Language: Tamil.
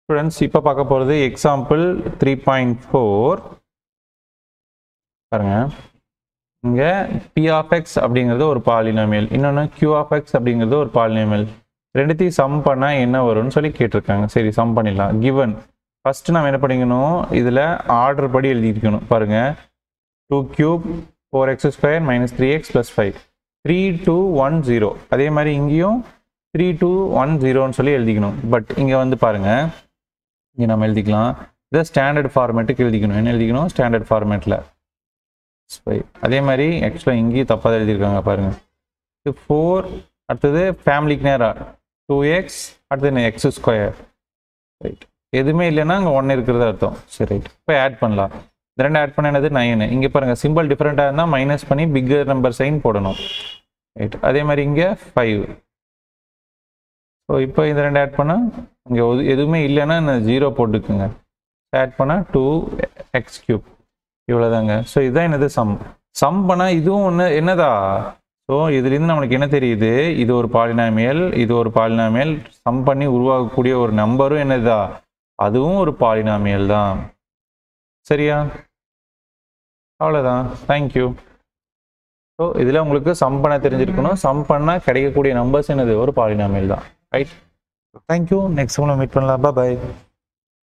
ஸ்டூடெண்ட்ஸ் இப்போ பார்க்க போகிறது எக்ஸாம்பிள் த்ரீ பாயிண்ட் ஃபோர் பாருங்க இங்கே பி ஆஃப் எக்ஸ் அப்படிங்கிறது ஒரு பாலினாமியல் இன்னொன்று கியூ ஆஃப் எக்ஸ் அப்படிங்கிறது ஒரு பாலினாமியல் ரெண்டுத்தையும் சம் பண்ணால் என்ன வரும்னு சொல்லி கேட்டிருக்காங்க சரி சம் பண்ணிடலாம் கிவன் ஃபஸ்ட்டு நம்ம என்ன பண்ணிக்கணும் இதில் ஆர்டர் படி எழுதிக்கணும் பாருங்கள் two cube four x square minus three x plus five three two one zero அதே மாதிரி இங்கேயும் த்ரீ டூ ஒன் ஜீரோன்னு சொல்லி எழுதிக்கணும் பட் இங்கே வந்து பாருங்கள் இங்கே நம்ம எழுதிக்கலாம் இதை ஸ்டாண்டர்ட் ஃபார்மேட்டுக்கு எழுதிக்கணும் என்ன எழுதிக்கணும் ஸ்டாண்டர்ட் ஃபார்மேட்டில் ஃபைவ் அதே மாதிரி ஆக்சுவலாக இங்கேயும் தப்பாக தான் எழுதியிருக்காங்க பாருங்கள் இது ஃபோர் அடுத்தது ஃபேமிலிக்கு நேராக டூ எக்ஸ் அடுத்தது எக்ஸ் ஸ்கொயர் ரைட் எதுவுமே இல்லைன்னா அங்கே ஒன்று இருக்கிறது அர்த்தம் சரி ரைட் இப்போ ஆட் பண்ணலாம் இந்த ரெண்டு ஆட் பண்ண என்னது நைனு இங்கே பாருங்கள் சிம்பிள் டிஃப்ரெண்ட்டாக இருந்தால் மைனஸ் பண்ணி பிக்கர் நம்பர் சைன் போடணும் ரைட் அதே மாதிரி இங்கே ஃபைவ் ஸோ இப்போ இந்த ரெண்டு ஆட் பண்ணால் இங்கே எதுவுமே இல்லைன்னா இந்த ஜீரோ போட்டுக்குங்க ஆட் பண்ணால் டூ எக்ஸ் கியூப் இவ்வளோதாங்க ஸோ இதுதான் என்னது சம் சம் பண்ணால் இதுவும் ஒன்று என்னதா ஸோ இதுலேருந்து நம்மளுக்கு என்ன தெரியுது இது ஒரு பாலினாமியல் இது ஒரு பாலினாமியல் சம் பண்ணி உருவாகக்கூடிய ஒரு நம்பரும் என்னதா அதுவும் ஒரு பாலினாமியல் தான் சரியா அவ்வளோதான் தேங்க்யூ ஸோ இதில் உங்களுக்கு சம் பண்ண தெரிஞ்சிருக்கணும் சம் பண்ணால் கிடைக்கக்கூடிய நம்பர்ஸ் என்னது ஒரு பாலினாமியல் தான் ரைட் தேங்க்யூ நெக்ஸ்ட் மீட் பண்ணலாம் பாய்